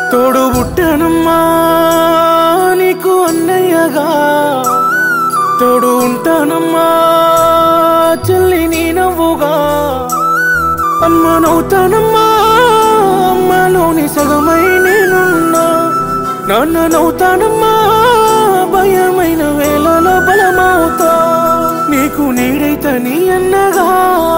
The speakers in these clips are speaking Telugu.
తోడు పుట్టానమ్మా నీకు అన్నయ్యగా తోడు ఉంటానమ్మా చెల్లి నీ నవ్వుగా అమ్మ నవ్వుతానమ్మా అమ్మలోని సగమై నేనున్నా నాన్న నవ్వుతానమ్మా భయమైన వేళలో బలమవుతా నీకు నీడైత నీ అన్నగా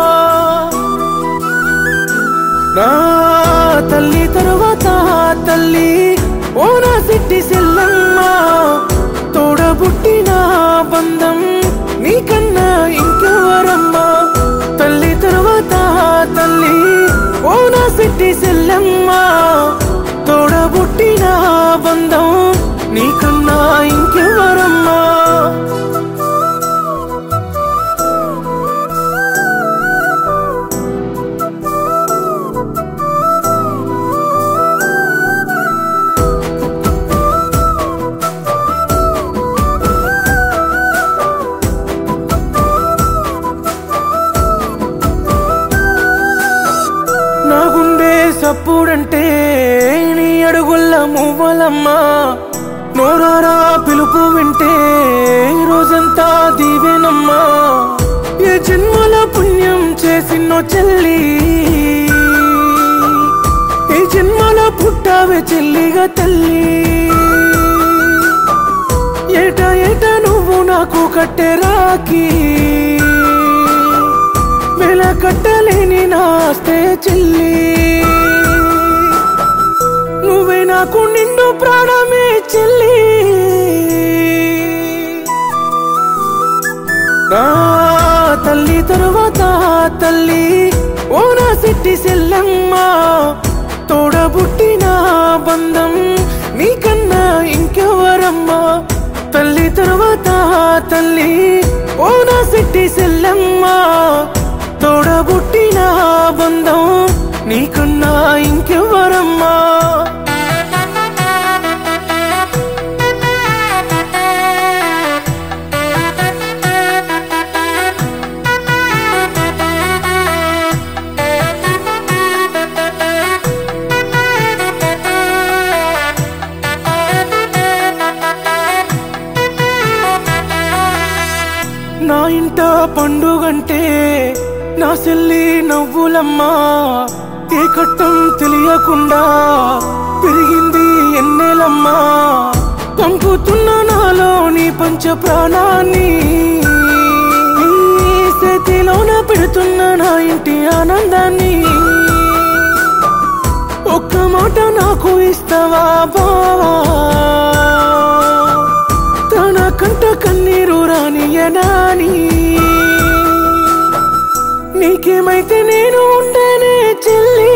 నా తల్లి తరువాత తల్లి ఓ నా సిట్టి సెల్లమ్మ తోడబుట్టిన బంధం నీకన్నా ఇంకెవరమ్మా తల్లి తరువాత తల్లి ఓ నా సిట్టి సెల్లమ్మ తోడబుట్టిన బంధం నీకన్నా ఇంకెవరమ్మా నా గుండె సప్పుడంటే నీ అడుగుల్ల మువ్వలమ్మా నోరారా పిలుపు వింటే రోజంతా దీవెనమ్మా ఏ జన్మల పుణ్యం చేసినో చెల్లి ఏ జన్మల పుట్టావే చెల్లిగా తల్లి ఏట ఏట నువ్వు నాకు కట్టె రాకి వెల కట్టలేని నాస్తే చెల్లి నువ్వే నాకు నిండు ప్రాణమే చెల్లి నా తల్లి తరువాత తల్లి ఓ నా సిట్టి సెల్లమ్మ తోడబుట్టిన బంధం నీకన్నా ఇంకెవరమ్మా తల్లి తరువాత తల్లి ఓ నా సిట్టి సెల్లమ్మ తోడబుట్టిన బంధం నీకన్నా ఇంకెవరమ్మా నా ఇంట పండుగంటే నా సెల్లి నవ్వులమ్మా ఏ కట్టం తెలియకుండా పెరిగింది ఎన్నెలమ్మా పంపుతున్న నాలోని పంచ ప్రాణాన్ని నీ చేతిలోన పెడుతున్న నా ఇంటి ఆనందాన్ని ఒక్క మాట నాకు ఇస్తావా బావా తన కంట కన్నీరు రానియనాని నీకేమైతే నేను ఉండనే చెల్లి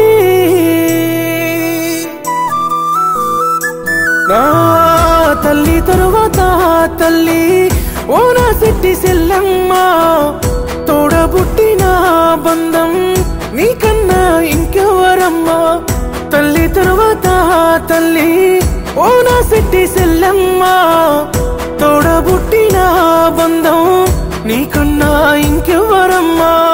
నా తల్లి తరువాత తల్లి ఓ నా సిట్టి సెల్లమ్మ తోడబుట్టిన బంధం నీకన్నా ఇంకెవరమ్మా తల్లి తరువాత తల్లి ఓ నా సిట్టి సెల్లమ్మ తోడబుట్టిన బంధం నీకన్నా ఇంకెవరమ్మా